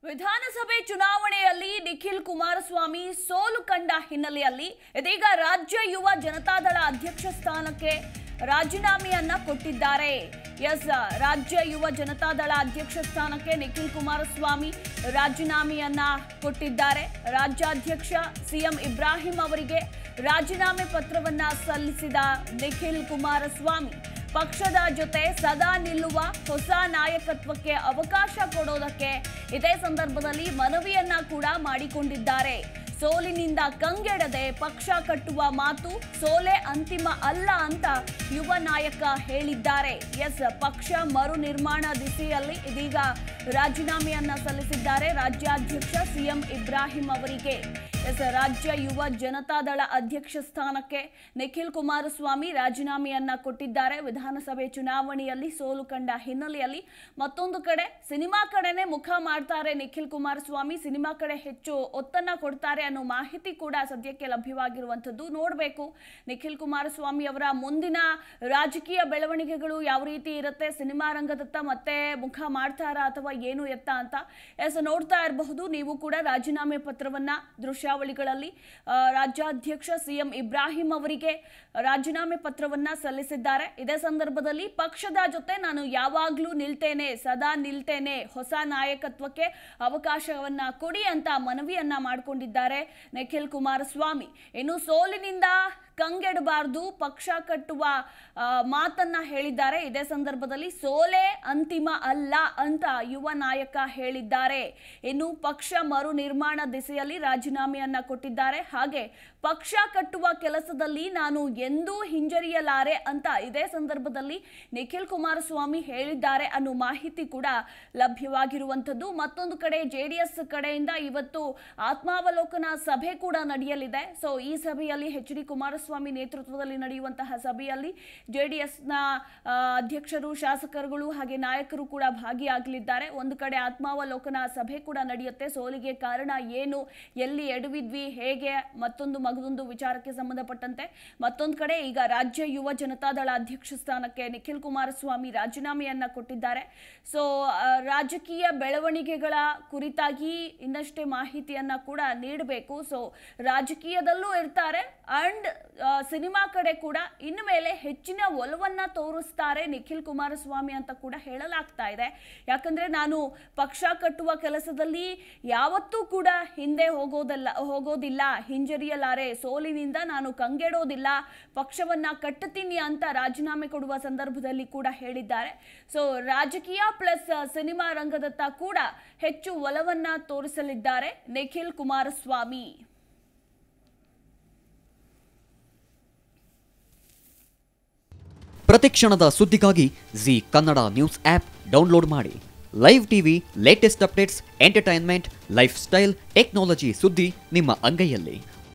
ವಿಧಾನಸಭೆ ಚುನಾವಣೆಯಲ್ಲಿ ನಿಖಿಲ್ ಕುಮಾರಸ್ವಾಮಿ ಸೋಲು ಕಂಡ ಹಿನ್ನೆಲೆಯಲ್ಲಿ ಇದೀಗ ರಾಜ್ಯ ಯುವ ಜನತಾದಳ ಅಧ್ಯಕ್ಷ ಸ್ಥಾನಕ್ಕೆ ರಾಜೀನಾಮೆಯನ್ನ ಕೊಟ್ಟಿದ್ದಾರೆ ಎಸ್ ರಾಜ್ಯ ಯುವ ಜನತಾದಳ ಅಧ್ಯಕ್ಷ ಸ್ಥಾನಕ್ಕೆ ನಿಖಿಲ್ ಕುಮಾರಸ್ವಾಮಿ ರಾಜೀನಾಮೆಯನ್ನ ಕೊಟ್ಟಿದ್ದಾರೆ ರಾಜ್ಯಾಧ್ಯಕ್ಷ ಸಿಎಂ ಇಬ್ರಾಹಿಂ ಅವರಿಗೆ ರಾಜೀನಾಮೆ ಪತ್ರವನ್ನ ಸಲ್ಲಿಸಿದ ನಿಖಿಲ್ ಕುಮಾರಸ್ವಾಮಿ ಪಕ್ಷದ ಜೊತೆ ಸದಾ ನಿಲ್ಲುವ ಹೊಸ ನಾಯಕತ್ವಕ್ಕೆ ಅವಕಾಶ ಕೊಡೋದಕ್ಕೆ ಇದೇ ಸಂದರ್ಭದಲ್ಲಿ ಮನವಿಯನ್ನ ಕೂಡ ಮಾಡಿಕೊಂಡಿದ್ದಾರೆ ಸೋಲಿನಿಂದ ಕಂಗೆಡದೆ ಪಕ್ಷ ಕಟ್ಟುವ ಮಾತು ಸೋಲೆ ಅಂತಿಮ ಅಲ್ಲ ಅಂತ ಯುವ ನಾಯಕ ಹೇಳಿದ್ದಾರೆ ಎಸ್ ಪಕ್ಷ ಮರು ನಿರ್ಮಾಣ ದಿಸೆಯಲ್ಲಿ ಇದೀಗ ರಾಜೀನಾಮೆಯನ್ನ ಸಲ್ಲಿಸಿದ್ದಾರೆ ರಾಜ್ಯಾಧ್ಯಕ್ಷ ಸಿಎಂ ಇಬ್ರಾಹಿಂ ಅವರಿಗೆ ಎಸ್ ರಾಜ್ಯ ಯುವ ಜನತಾದಳ ಅಧ್ಯಕ್ಷ ಸ್ಥಾನಕ್ಕೆ ನಿಖಿಲ್ ಕುಮಾರಸ್ವಾಮಿ ರಾಜೀನಾಮೆಯನ್ನ ಕೊಟ್ಟಿದ್ದಾರೆ ವಿಧಾನಸಭೆ ಚುನಾವಣೆಯಲ್ಲಿ ಸೋಲು ಕಂಡ ಹಿನ್ನೆಲೆಯಲ್ಲಿ ಮತ್ತೊಂದು ಕಡೆ ಸಿನಿಮಾ ಕಡೆನೆ ಮುಖ ಮಾಡ್ತಾರೆ ನಿಖಿಲ್ ಕುಮಾರಸ್ವಾಮಿ ಸಿನಿಮಾ ಕಡೆ ಹೆಚ್ಚು ಒತ್ತನ್ನ ಕೊಡ್ತಾರೆ ಅನ್ನೋ ಮಾಹಿತಿ ಕೂಡ ಸದ್ಯಕ್ಕೆ ಲಭ್ಯವಾಗಿರುವಂಥದ್ದು ನೋಡಬೇಕು ನಿಖಿಲ್ ಕುಮಾರಸ್ವಾಮಿ ಅವರ ಮುಂದಿನ ರಾಜಕೀಯ ಬೆಳವಣಿಗೆಗಳು ಯಾವ ರೀತಿ ಇರುತ್ತೆ ಸಿನಿಮಾ ರಂಗದತ್ತ ಮತ್ತೆ ಮುಖ ಮಾಡ್ತಾರಾ ಅಥವಾ ಏನು ಎತ್ತ ಅಂತ ಎಸ್ ನೋಡ್ತಾ ಇರಬಹುದು ನೀವು ಕೂಡ ರಾಜೀನಾಮೆ ಪತ್ರವನ್ನ ದೃಶ್ಯಾವಳಿಗಳಲ್ಲಿ ಆ, ರಾಜ್ಯಾಧ್ಯಕ್ಷ ಸಿಎಂ ಇಬ್ರಾಹಿಂ ಅವರಿಗೆ ರಾಜೀನಾಮೆ ಪತ್ರವನ್ನ ಸಲ್ಲಿಸಿದ್ದಾರೆ ಇದೇ ಸಂದರ್ಭದಲ್ಲಿ ಪಕ್ಷದ ಜೊತೆ ನಾನು ಯಾವಾಗ್ಲೂ ನಿಲ್ತೇನೆ ಸದಾ ನಿಲ್ತೇನೆ ಹೊಸ ನಾಯಕತ್ವಕ್ಕೆ ಅವಕಾಶವನ್ನ ಕೊಡಿ ಅಂತ ಮನವಿಯನ್ನ ಮಾಡಿಕೊಂಡಿದ್ದಾರೆ ನಿಖಿಲ್ ಕುಮಾರಸ್ವಾಮಿ ಇನ್ನು ಸೋಲಿನಿಂದ ಕಂಗೆಡಬಾರ್ದು ಪಕ್ಷ ಕಟ್ಟುವ ಆ, ಮಾತನ್ನ ಹೇಳಿದ್ದಾರೆ ಇದೇ ಸಂದರ್ಭದಲ್ಲಿ ಸೋಲೆ ಅಂತಿಮ ಅಲ್ಲ ಅಂತ ಯುವ ನಾಯಕ ಹೇಳಿದ್ದಾರೆ ಇನ್ನು ಪಕ್ಷ ಮರು ನಿರ್ಮಾಣ ದಿಸೆಯಲ್ಲಿ ರಾಜೀನಾಮೆಯನ್ನ ಕೊಟ್ಟಿದ್ದಾರೆ ಹಾಗೆ ಪಕ್ಷ ಕಟ್ಟುವ ಕೆಲಸದಲ್ಲಿ ನಾನು ಎಂದೂ ಹಿಂಜರಿಯಲಾರೆ ಅಂತ ಇದೇ ಸಂದರ್ಭದಲ್ಲಿ ನಿಖಿಲ್ ಕುಮಾರಸ್ವಾಮಿ ಹೇಳಿದ್ದಾರೆ ಅನ್ನೋ ಮಾಹಿತಿ ಕೂಡ ಲಭ್ಯವಾಗಿರುವಂಥದ್ದು ಮತ್ತೊಂದು ಕಡೆ ಜೆ ಡಿ ಎಸ್ ಕಡೆಯಿಂದ ಇವತ್ತು ಆತ್ಮಾವಲೋಕನ ಸಭೆ ಕೂಡ ನಡೆಯಲಿದೆ ಸೊ ಈ ಸಭೆಯಲ್ಲಿ ಎಚ್ ಡಿ ಕುಮಾರಸ್ವಾಮಿ ನೇತೃತ್ವದಲ್ಲಿ ನಡೆಯುವಂತಹ ಸಭೆಯಲ್ಲಿ ಜೆ ಡಿ ಎಸ್ನ ಅಧ್ಯಕ್ಷರು ಶಾಸಕರುಗಳು ಹಾಗೆ ನಾಯಕರು ಕೂಡ ಭಾಗಿಯಾಗಲಿದ್ದಾರೆ ಒಂದು ಕಡೆ ಆತ್ಮಾವಲೋಕನ ಸಭೆ ಕೂಡ ನಡೆಯುತ್ತೆ ಸೋಲಿಗೆ ಕಾರಣ ಏನು ಎಲ್ಲಿ ಎಡವಿದ್ವಿ ಹೇಗೆ ಮತ್ತೊಂದು ಮಗದೊಂದು ವಿಚಾರಕ್ಕೆ ಸಂಬಂಧಪಟ್ಟಂತೆ ಮತ್ತೊಂದು ಕಡೆ ಈಗ ರಾಜ್ಯ ಯುವ ಜನತಾದಳ ಅಧ್ಯಕ್ಷ ಸ್ಥಾನಕ್ಕೆ ನಿಖಿಲ್ ಕುಮಾರಸ್ವಾಮಿ ರಾಜೀನಾಮೆಯನ್ನ ಕೊಟ್ಟಿದ್ದಾರೆ ಸೊ ರಾಜಕೀಯ ಬೆಳವಣಿಗೆಗಳ ಕುರಿತಾಗಿ ಇನ್ನಷ್ಟೇ ಮಾಹಿತಿಯನ್ನ ಕೂಡ ನೀಡಬೇಕು ಸೊ ರಾಜಕೀಯದಲ್ಲೂ ಇರ್ತಾರೆ ಅಂಡ್ ಸಿನಿಮಾ ಕಡೆ ಕೂಡ ಇನ್ನು ಮೇಲೆ ಹೆಚ್ಚಿನ ಒಲವನ್ನ ತೋರಿಸ್ತಾರೆ ನಿಖಿಲ್ ಕುಮಾರಸ್ವಾಮಿ ಅಂತ ಕೂಡ ಹೇಳಲಾಗ್ತಾ ಇದೆ ಯಾಕಂದ್ರೆ ನಾನು ಪಕ್ಷ ಕಟ್ಟುವ ಕೆಲಸದಲ್ಲಿ ಯಾವತ್ತೂ ಕೂಡ ಹಿಂದೆ ಹೋಗೋದಲ್ಲ ಹೋಗೋದಿಲ್ಲ ಹಿಂಜರಿಯಲಾರೆ ಸೋಲಿನಿಂದ ನಾನು ಕಂಗೆಡೋದಿಲ್ಲ ಪಕ್ಷವನ್ನ ಕಟ್ಟುತ್ತೀನಿ ಅಂತ ರಾಜೀನಾಮೆ ಕೊಡುವ ಸಂದರ್ಭದಲ್ಲಿ ಕೂಡ ಹೇಳಿದ್ದಾರೆ ಸೊ ರಾಜಕೀಯ ಪ್ಲಸ್ ಸಿನಿಮಾ ರಂಗದತ್ತ ಕೂಡ ಹೆಚ್ಚು ಒಲವನ್ನ ತೋರಿಸಲಿದ್ದಾರೆ ನಿಖಿಲ್ ಕುಮಾರಸ್ವಾಮಿ ಪ್ರತಿಕ್ಷಣದ ಸುದ್ದಿಗಾಗಿ Zee Kannada news app download ಮಾಡಿ live TV latest updates entertainment lifestyle technology ಸುದ್ದಿ ನಿಮ್ಮ ಅಂಗೈಯಲ್ಲಿ